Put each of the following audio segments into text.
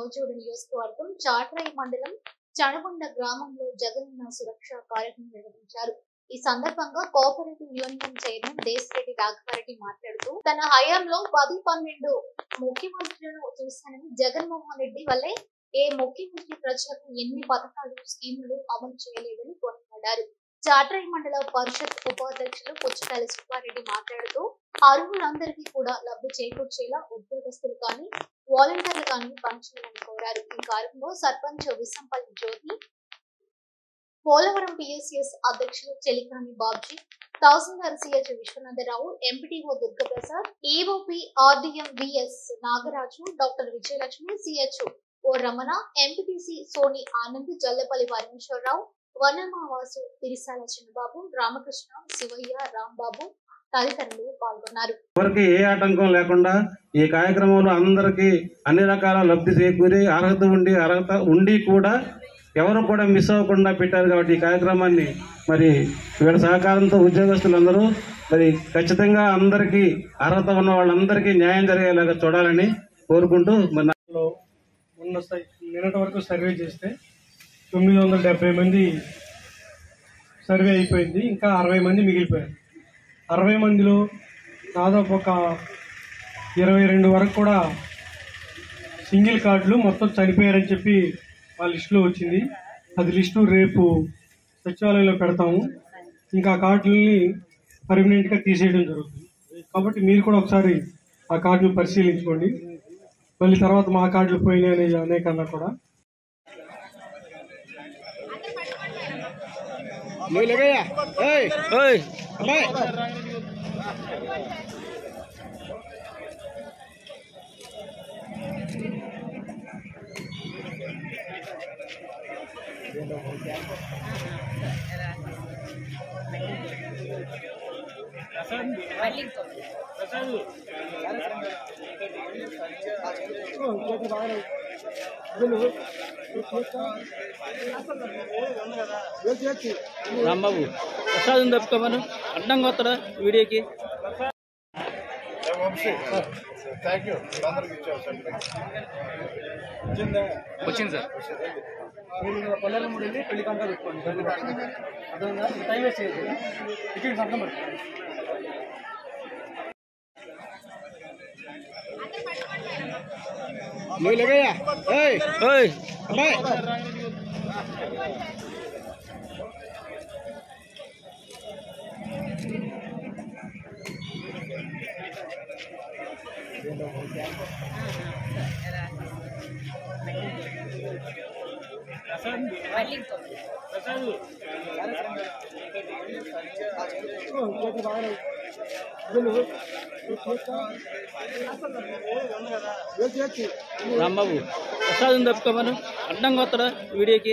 చౌచూడు నియోజకవర్గం చాట్రాయి మండలం చనగొండ గ్రామంలో జగనన్న సురక్ష కార్యక్రమం నిర్వహించారు ఈ సందర్భంగా cooperative union chairman Deshareddy Raghavareddy మాట్లాడుతూ తన హయాంలో పది పన్నెండు ముఖ్యమంత్రులను చూశానని జగన్మోహన్ రెడ్డి వల్లే ఏ ముఖ్యమంత్రి ప్రజలకు ఎన్ని పథకాలు స్కీములు అమలు చేయలేదని కొనియాడారు చాట్రాయి మండల పరిషత్ ఉపాధ్యక్షులు పుచ్చకాయల సుబ్బారెడ్డి మాట్లాడుతూ అర్హులందరికీ కూడా లబ్ధి చేకూర్చేలా ఉద్యోగస్తులు కానీ వాలంటీర్లు కానీ పనిచేయాలని కోరారు ఈ కార్యక్రమంలో సర్పంచ్ విసంపల్లి జ్యోతి పోలవరం పిఎస్ఎస్ అధ్యక్షులు Chelikani Babji tahsildar CH Viswanatharao MPTO Durgaprasad EOP RDM VS Nagaraju doctor Vijayalakshmi CH O Ramana MPTC Soni Anand Jallapalli Parameswararao Vanamavasu Tirisala Chinnababu Ramakrishna Sivayya Rambabu తదితరులు పాల్గొన్నారు ఎవరికి ఏ ఆటంకం లేకుండా ఈ కార్యక్రమంలో అందరికీ అన్ని రకాల లబ్ధి చేకూరి అర్హత ఉండి అర్హత ఉండి కూడా ఎవరు కూడా మిస్ అవ్వకుండా పెట్టారు కాబట్టి ఈ కార్యక్రమాన్ని మరి వీళ్ళ సహకారంతో ఉద్యోగస్తులందరూ మరి ఖచ్చితంగా అందరికీ అర్హత ఉన్న వాళ్ళందరికీ న్యాయం జరిగేలాగా చూడాలని కోరుకుంటూ మరి నా- లో మొన్న సై- నిన్నటి వరకు సర్వే చేస్తే తొమ్మిది వందల డెబ్బై మంది సర్వే అయిపోయింది ఇంకా అరవై మంది మిగిలిపోయారు అరవై మందిలో దాదాపు ఒక ఇరవై రెండు వరకు కూడా సింగిల్ కార్డులు మొత్తం చనిపోయారని చెప్పి ఆ లిస్టులో వచ్చింది అది లిస్టు రేపు సచివాలయంలో పెడతాము ఇంకా ఆ కార్డులని పర్మనెంట్గా తీసేయడం జరుగుతుంది కాబట్టి మీరు కూడా ఒకసారి ఆ కార్డులు పరిశీలించుకోండి మళ్ళీ తర్వాత మా కార్డులు పోయినాయి అనే అనేకన్నా కూడా రాంబాబు ప్రసాదం తప్పుకోమను అడ్డంగా వస్తాడా వీడియోకి వచ్చింది సార్ పల్లెల మూడు వెళ్ళి పెళ్లి కంటే పెట్టుకోండి అర్థమైందా టైం వేస్ట్ చేయదు టికెట్స్ అర్థం పడుతుంది ఓయ్ రాంబాబు ప్రసాదం తప్పుకోమను అడ్డంగా వస్తాడా వీడియోకి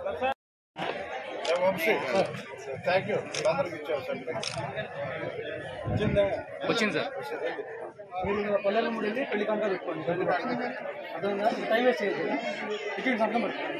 వచ్చింది సార్ పల్లెల మూడు వెళ్ళి పెళ్లి కంటే పెట్టుకోండి అర్థమైందా టైం వేస్ట్ చేయదు టికెట్స్ అర్థం పడుతుంది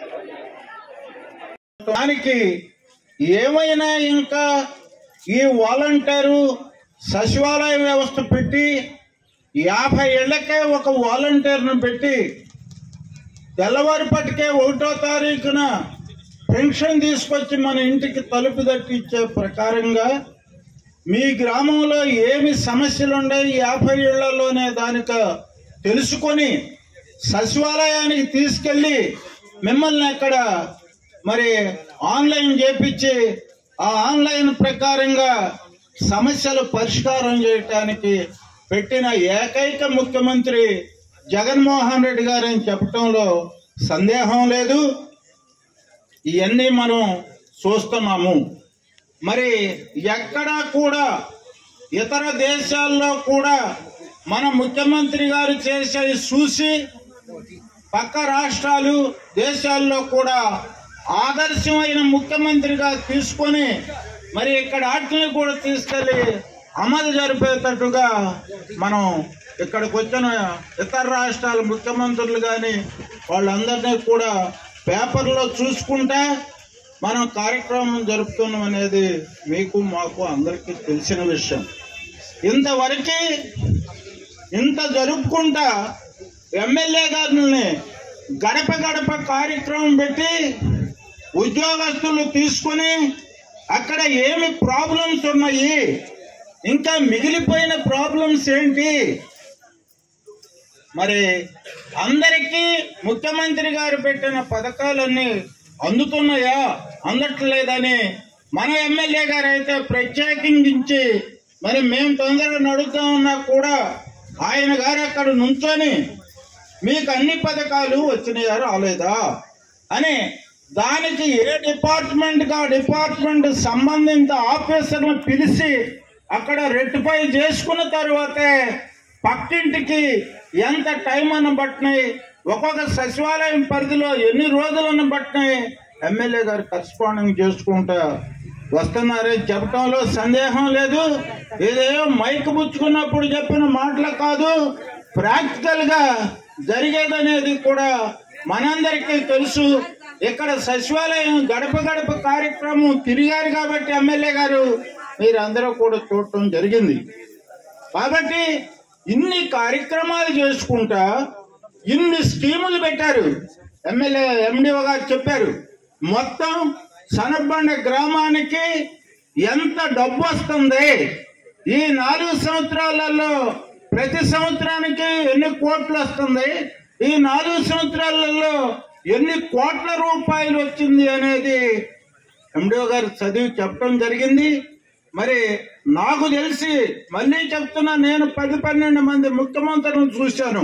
దానికి ఏమైనా ఇంకా ఈ వాలంటీరు సచివాలయ వ్యవస్థ పెట్టి యాభై ఏళ్లకే ఒక వాలంటీర్ను పెట్టి తెల్లవారిపటికే ఒకటో తారీఖున పెన్షన్ తీసుకొచ్చి మన ఇంటికి తలుపు తట్టి ఇచ్చే ప్రకారంగా మీ గ్రామంలో ఏమి సమస్యలు ఉన్నాయి యాభై ఏళ్లలోనే దానిక తెలుసుకొని సచివాలయానికి తీసుకెళ్ళి మిమ్మల్ని అక్కడ మరి ఆన్లైన్ చేపించి ఆ ఆన్లైన్ ప్రకారంగా సమస్యలు పరిష్కారం చేయటానికి పెట్టిన ఏకైక ముఖ్యమంత్రి జగన్మోహన్ రెడ్డి గారని చెప్పటంలో సందేహం లేదు ఇవన్నీ మనం చూస్తున్నాము మరి ఎక్కడా కూడా ఇతర దేశాల్లో కూడా మన ముఖ్యమంత్రి గారు చేసేది చూసి పక్క రాష్ట్రాలు దేశాల్లో కూడా ఆదర్శమైన ముఖ్యమంత్రిగా తీసుకొని మరి ఇక్కడ వాటిని కూడా తీసుకెళ్లి అమలు జరిపేటట్టుగా మనం ఇక్కడికి వచ్చిన ఇతర రాష్ట్రాల ముఖ్యమంత్రులు కానీ వాళ్ళందరినీ కూడా పేపర్లో చూసుకుంటా మనం కార్యక్రమం జరుపుతున్నాం అనేది మీకు మాకు అందరికీ తెలిసిన విషయం ఇంతవరకు ఇంత జరుపుకుంటా ఎమ్మెల్యే గారిని గడప గడప కార్యక్రమం పెట్టి ఉద్యోగస్తులు తీసుకొని అక్కడ ఏమి ప్రాబ్లమ్స్ ఉన్నాయి ఇంకా మిగిలిపోయిన ప్రాబ్లమ్స్ ఏంటి మరి అందరికీ ముఖ్యమంత్రి గారు పెట్టిన పథకాలన్నీ అందుతున్నాయా అందట్లేదని మన ఎమ్మెల్యే గారు అయితే ప్రత్యేకించి మరి మేము తొందరగా నడుస్తా ఉన్నా కూడా ఆయన గారు అక్కడ నుంచొని మీకు అన్ని పథకాలు వచ్చినాయా రాలేదా అని దానికి ఏ డిపార్ట్మెంట్ గా డిపార్ట్మెంట్ సంబంధిత ఆఫీసర్ను పిలిచి అక్కడ రెట్టిఫై చేసుకున్న తర్వాతే పక్కింటికి ఎంత టైం అని బట్టినాయి ఒక్కొక్క సచివాలయం పరిధిలో ఎన్ని రోజులను బట్టినాయి ఎమ్మెల్యే గారు కరస్పాండింగ్ చేసుకుంటా వస్తున్నారే చెప్పటంలో సందేహం లేదు ఇదేదో మైక్ పుచ్చుకున్నప్పుడు చెప్పిన మాటలు కాదు ప్రాక్టికల్ గా జరిగేదనేది కూడా మనందరికీ తెలుసు ఇక్కడ సచివాలయం గడప గడప కార్యక్రమం తిరిగారు కాబట్టి ఎమ్మెల్యే గారు మీరందరూ కూడా చూడటం జరిగింది కాబట్టి ఇన్ని కార్యక్రమాలు చేసుకుంటా ఇన్ని స్కీములు పెట్టారు ఎమ్మెల్యే ఎండిఓ గారు చెప్పారు మొత్తం సనబండ గ్రామానికి ఎంత డబ్బు వస్తుంది ఈ నాలుగు సంవత్సరాలలో ప్రతి సంవత్సరానికి ఎన్ని కోట్లు వస్తుంది ఈ నాలుగు సంవత్సరాలలో ఎన్ని కోట్ల రూపాయలు వచ్చింది అనేది ఎండిఓ గారు చదివి చెప్పడం జరిగింది మరి నాకు తెలిసి మళ్ళీ చెప్తున్నా నేను పది పన్నెండు మంది ముఖ్యమంత్రులను చూశాను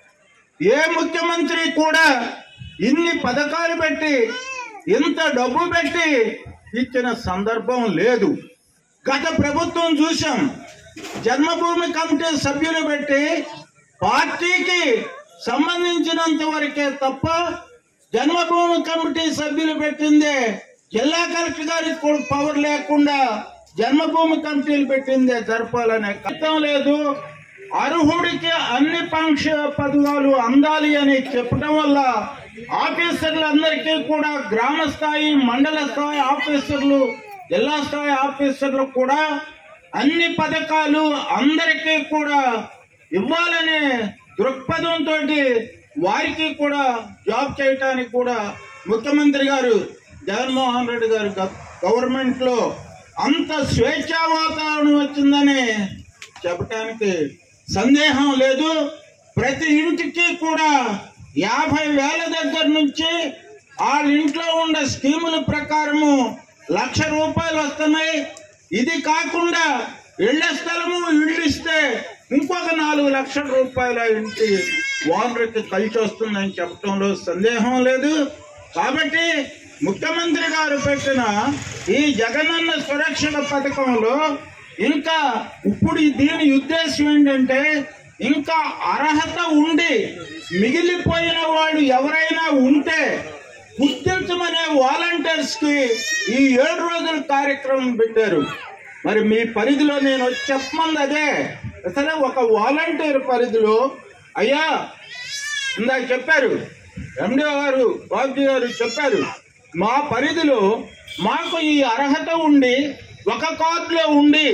ఏ ముఖ్యమంత్రి కూడా ఇన్ని పథకాలు పెట్టి ఇంత డబ్బు పెట్టి ఇచ్చిన సందర్భం లేదు గత ప్రభుత్వం చూశాం జన్మభూమి కమిటీ సభ్యులు పెట్టి పార్టీకి సంబంధించినంత వరకే తప్ప జన్మభూమి కమిటీ సభ్యులు పెట్టిందే జిల్లా కలెక్టర్ గారికి కూడా పవర్ లేకుండా జన్మభూమి కమిటీలు పెట్టిందే జరపాలనే అర్థం లేదు అర్హుడికి అన్ని పంక్ష పదవులు అందాలి అని చెప్పడం వల్ల ఆఫీసర్లందరికీ కూడా గ్రామ స్థాయి మండల స్థాయి ఆఫీసర్లు జిల్లా స్థాయి ఆఫీసర్లు కూడా అన్ని పథకాలు అందరికీ కూడా ఇవ్వాలనే దృక్పథంతో వారికి కూడా జాబ్ చేయటానికి కూడా ముఖ్యమంత్రి గారు జగన్మోహన్ రెడ్డి గారు గవర్నమెంట్ లో అంత స్వేచ్ఛా వాతావరణం వచ్చిందని చెప్పటానికి సందేహం లేదు ప్రతి ఇంటికి కూడా యాభై వేల దగ్గర నుంచి వాళ్ళ ఇంట్లో ఉండే స్కీముల ప్రకారము లక్ష రూపాయలు వస్తున్నాయి ఇది కాకుండా ఇళ్ల స్థలము ఇళ్ళు ఇస్తే ఇంకొక నాలుగు లక్షల రూపాయల ఇంటి ఓనర్కి కలిసి వస్తుందని చెప్పడంలో సందేహం లేదు కాబట్టి ముఖ్యమంత్రి గారు పెట్టిన ఈ జగనన్న సురక్షణ పథకంలో ఇంకా ఇప్పుడు దీని ఉద్దేశం ఏంటంటే ఇంకా అర్హత ఉండి మిగిలిపోయిన వాళ్ళు ఎవరైనా ఉంటే గుర్తించమనే వాలంటీర్స్ కి ఈ ఏడు రోజుల కార్యక్రమం పెట్టారు మరి మీ పరిధిలో నేను వచ్చి చెప్పమంది అదే అసలు ఒక వాలంటీర్ పరిధిలో అయ్యా ఇందాక చెప్పారు ఎండిఓ గారు బాబుజీ గారు చెప్పారు మా పరిధిలో మాకు ఈ అర్హత ఉండి ఒక కార్డులో ఉండి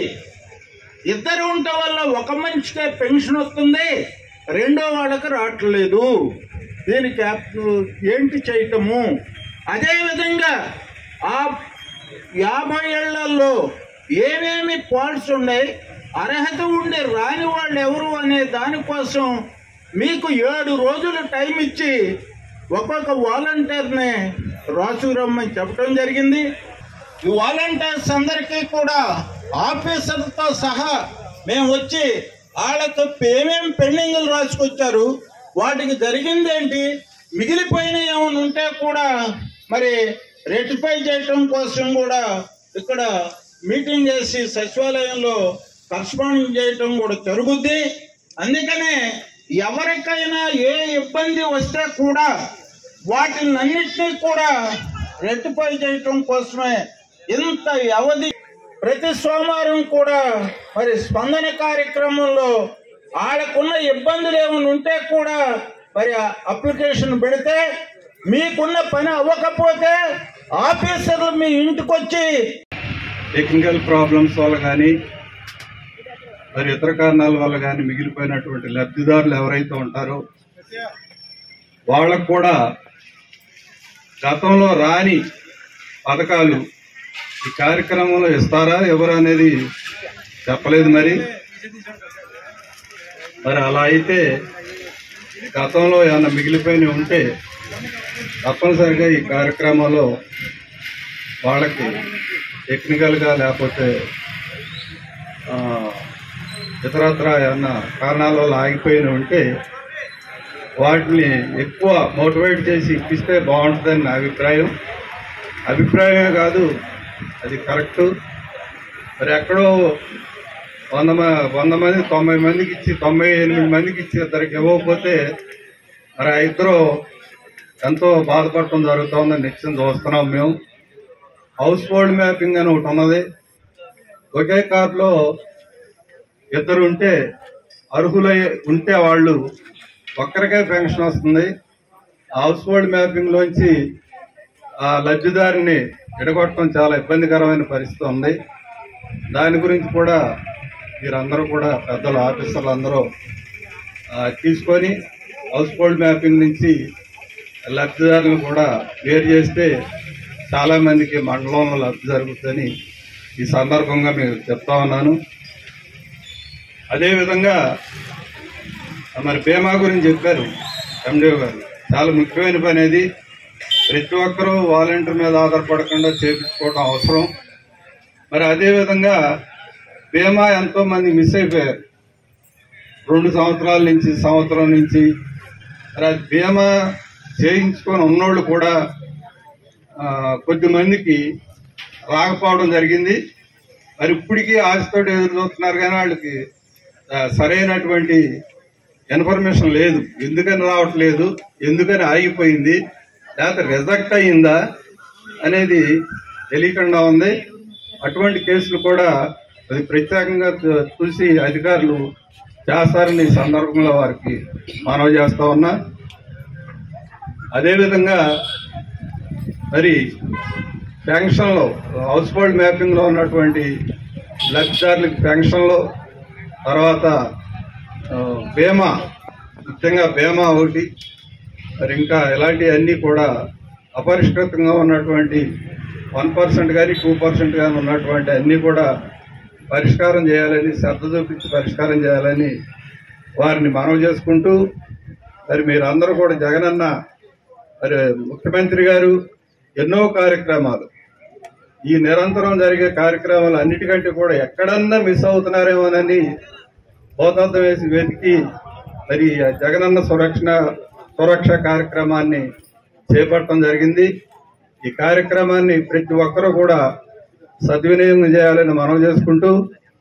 ఇద్దరు ఉండటం వల్ల ఒక మనిషికే పెన్షన్ వస్తుంది రెండో వాళ్ళకి రావట్లేదు దీనికి యాప్ ఏంటి చేయటము అదేవిధంగా ఆ యాభై ఏళ్లలో ఏమేమి పాయింట్స్ ఉన్నాయి అర్హత ఉండి రాని వాళ్ళు ఎవరు అనే దానికోసం మీకు ఏడు రోజులు టైం ఇచ్చి ఒక్కొక్క వాలంటీర్ని రాసురమ్మని చెప్పడం జరిగింది ఈ వాలంటీర్స్ అందరికీ కూడా ఆఫీసర్తో సహా మేము వచ్చి వాళ్ళకు ఏమేమి పెండింగ్లు రాసుకొచ్చారు వాటికి జరిగింది ఏంటి మిగిలిపోయిన ఏమైనా ఉంటే కూడా మరి రెటిఫై చేయటం కోసం కూడా ఇక్కడ మీటింగ్ చేసి సచివాలయంలో కరస్పాండింగ్ చేయటం కూడా జరుగుద్ది అందుకనే ఎవరికైనా ఏ ఇబ్బంది వస్తే కూడా వాటినన్నిటినీ కూడా రెట్టిఫై చేయటం కోసమే ఇంత వ్యవధి ప్రతి సోమవారం కూడా మరి స్పందన కార్యక్రమంలో వాళ్ళకున్న ఇబ్బందులు ఏమైనా ఉంటే కూడా మరి అప్లికేషన్ పెడితే మీకున్న పని అవ్వకపోతే ఆఫీసర్లు మీ ఇంటికి వచ్చి టెక్నికల్ ప్రాబ్లమ్స్ వల్ల కానీ మరి ఇతర కారణాల వల్ల కానీ మిగిలిపోయినటువంటి లబ్ధిదారులు ఎవరైతే ఉంటారో వాళ్ళకు కూడా గతంలో రాని పథకాలు ఈ కార్యక్రమంలో ఇస్తారా ఎవరు అనేది చెప్పలేదు మరి మరి అలా అయితే గతంలో ఏమైనా మిగిలిపోయినవి ఉంటే తప్పనిసరిగా ఈ కార్యక్రమంలో వాళ్ళకి టెక్నికల్గా లేకపోతే ఆ, ఇతరత్ర ఏమన్నా కారణాల వల్ల ఆగిపోయినవి ఉంటే వాటిని ఎక్కువ మోటివేట్ చేసి ఇప్పిస్తే బాగుంటుందని నా అభిప్రాయం అభిప్రాయమే కాదు అది కరెక్టు మరి ఎక్కడో వంద మ- వంద మంది తొంభై మందికి ఇచ్చి తొంభై ఎనిమిది మందికి ఇచ్చి ఇద్దరికి ఇవ్వకపోతే మరి ఆ ఇద్దరు ఎంతో బాధపడటం జరుగుతుందని నిత్యం చూస్తున్నాం మేము హౌస్ హోల్డ్ మ్యాపింగ్ అని ఒకటి ఉన్నది ఒకే కార్లో ఇద్దరు ఉంటే అర్హులై ఉంటే వాళ్ళు ఒక్కరికే పెన్షన్ వస్తుంది హౌస్ హోల్డ్ మ్యాపింగ్ లోంచి ఆ లబ్ధిదారిని ఎడగొట్టడం చాలా ఇబ్బందికరమైన పరిస్థితి ఉంది దాని గురించి కూడా మీరందరూ కూడా పెద్దలు ఆఫీసర్లు అందరూ ఆ, తీసుకొని హౌస్ హోల్డ్ మ్యాపింగ్ నుంచి లబ్ధిదారులను కూడా వేరు చేస్తే చాలా మందికి మండలంలో లబ్ధి జరుగుతుందని ఈ సందర్భంగా మేము చెప్తా ఉన్నాను అదేవిధంగా మరి బీమా గురించి చెప్పారు ఎండిఓ గారు చాలా ముఖ్యమైన పని అది ప్రతి ఒక్కరూ వాలంటీర్ మీద ఆధారపడకుండా చేపించుకోవడం అవసరం మరి అదేవిధంగా బీమా ఎంతో మంది మిస్ అయిపోయారు రెండు సంవత్సరాల నుంచి సంవత్సరం నుంచి మరి అది బీమా చేయించుకొని ఉన్నోళ్ళు కూడా ఆ, కొద్ది మందికి రాకపోవడం జరిగింది మరి ఇప్పటికీ ఆశతో ఎదురు చూస్తున్నారు కానీ వాళ్ళకి ఆ, సరైనటువంటి ఇన్ఫర్మేషన్ లేదు ఎందుకని రావట్లేదు ఎందుకని ఆగిపోయింది లేకపోతే రిజెక్ట్ అయ్యిందా అనేది తెలియకుండా ఉంది అటువంటి కేసులు కూడా అది ప్రత్యేకంగా చూ- చూసి అధికారులు చేస్తారని ఈ సందర్భంలో వారికి మనవి చేస్తా ఉన్నా అదేవిధంగా మరి పెన్షన్లో హౌస్ హోల్డ్ మ్యాపింగ్లో ఉన్నటువంటి లబ్ధిదారులకు పెన్షన్లో తర్వాత ఆ, బీమా ముఖ్యంగా బీమా ఒకటి మరి ఇంకా ఇలాంటివన్నీ కూడా అపరిష్కృతంగా ఉన్నటువంటి వన్ పర్సెంట్ కానీ టూ పర్సెంట్ కానీ ఉన్నటువంటి అన్నీ కూడా పరిష్కారం చేయాలని శ్రద్ధ చూపించి పరిష్కారం చేయాలని వారిని మనవి చేసుకుంటూ మరి మీరందరూ కూడా జగనన్న మరి ముఖ్యమంత్రి గారు ఎన్నో కార్యక్రమాలు ఈ నిరంతరం జరిగే కార్యక్రమాలు అన్నిటికంటే కూడా ఎక్కడన్నా మిస్ అవుతున్నారేమోనని భూతత్వం వేసి వెతికి మరి ఆ జగనన్న సురక్షణ సురక్ష కార్యక్రమాన్ని చేపట్టడం జరిగింది ఈ కార్యక్రమాన్ని ప్రతి ఒక్కరూ కూడా సద్వినియోగం చేయాలని మనవి చేసుకుంటూ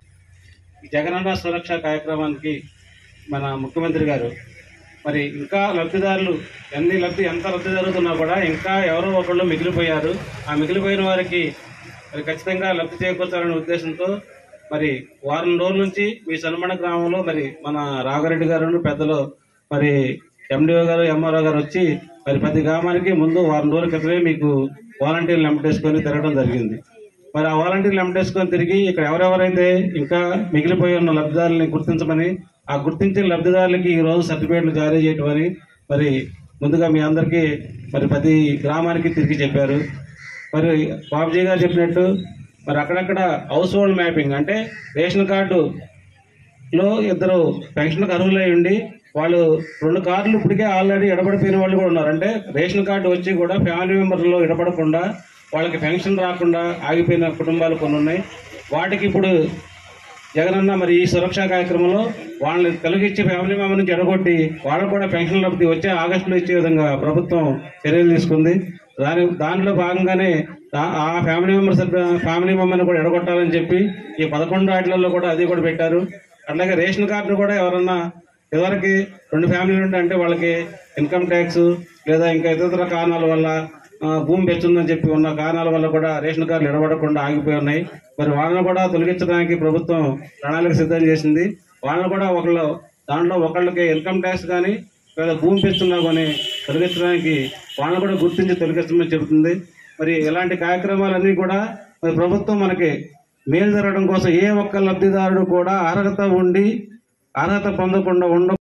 ఈ జగనన్న సురక్ష కార్యక్రమానికి మన ముఖ్యమంత్రి గారు మరి ఇంకా లబ్ధిదారులు ఎన్ని లబ్ధి ఎంత లబ్ధి జరుగుతున్నా కూడా ఇంకా ఎవరో ఒకళ్ళు మిగిలిపోయారు ఆ మిగిలిపోయిన వారికి మరి ఖచ్చితంగా లబ్ధి చేకూర్చాలనే ఉద్దేశంతో మరి వారం రోజుల నుంచి మీ సన్మణ గ్రామంలో మరి మన రాఘరెడ్డి గారు పెద్దలు మరి ఎండిఓ గారు ఎంఆర్ఓ గారు వచ్చి మరి ప్రతి గ్రామానికి ముందు వారం రోజుల క్రితమే మీకు వాలంటీర్లు ఎంపటేసుకొని తిరగడం జరిగింది మరి ఆ వాలంటీర్లు ఎంపటేసుకొని తిరిగి ఇక్కడ ఎవరెవరైతే ఇంకా మిగిలిపోయి ఉన్న లబ్ధిదారులని గుర్తించమని ఆ గుర్తించిన లబ్ధిదారులకి ఈ రోజు సర్టిఫికేట్లు జారీ చేయటం అని మరి ముందుగా మీ అందరికీ మరి ప్రతి గ్రామానికి తిరిగి చెప్పారు మరి బాబుజీ గారు చెప్పినట్టు మరి అక్కడక్కడ హౌస్ హోల్డ్ మ్యాపింగ్ అంటే రేషన్ కార్డు లో ఇద్దరు పెన్షన్కి అర్హులై ఉండి వాళ్ళు రెండు కార్డులు ఇప్పటికే ఆల్రెడీ ఎడబడిపోయిన వాళ్ళు కూడా ఉన్నారు అంటే రేషన్ కార్డు వచ్చి కూడా ఫ్యామిలీ మెంబర్లో ఎడబడకుండా వాళ్ళకి పెన్షన్ రాకుండా ఆగిపోయిన కుటుంబాలు కొన్ని ఉన్నాయి వాటికి ఇప్పుడు జగనన్న మరి ఈ సురక్షా కార్యక్రమంలో వాళ్ళని తొలగించి ఫ్యామిలీ మెంబర్ నుంచి ఎడగొట్టి వాళ్ళకు కూడా పెన్షన్ లబ్ధి వచ్చే ఆగస్టులో ఇచ్చే విధంగా ప్రభుత్వం చర్యలు తీసుకుంది దాని దాంట్లో భాగంగానే ఆ- ఆ ఫ్యామిలీ మెంబర్స్ ఫ్యామిలీ మెంబర్ని కూడా ఎడగొట్టాలని చెప్పి ఈ పదకొండు వాటిలలో కూడా అది కూడా పెట్టారు అట్లాగే రేషన్ కార్డు కూడా ఎవరన్నా ఇదివరకు రెండు ఫ్యామిలీలు ఉంటే అంటే వాళ్ళకి ఇన్కమ్ ట్యాక్స్ లేదా ఇంకా ఇతర కారణాల వల్ల ఆ, భూమి పెంచుందని చెప్పి ఉన్న కారణాల వల్ల కూడా రేషన్ కార్డులు ఎడబడకుండా ఆగిపోయి ఉన్నాయి మరి వాళ్ళని కూడా తొలగించడానికి ప్రభుత్వం ప్రణాళిక సిద్ధం చేసింది వాళ్ళని కూడా ఒకళ్ళు దాంట్లో ఒకళ్ళకి ఇన్కమ్ ట్యాక్స్ కానీ లేదా భూమి పెంచున్నా కానీ తొలగించడానికి వాళ్ళని కూడా గుర్తించి తొలగించమని చెబుతుంది మరి ఇలాంటి కార్యక్రమాలన్నీ కూడా మరి ప్రభుత్వం మనకి మేలు జరగడం కోసం ఏ ఒక్క లబ్ధిదారుడు కూడా అర్హత ఉండి అర్హత పొందకుండా ఉండ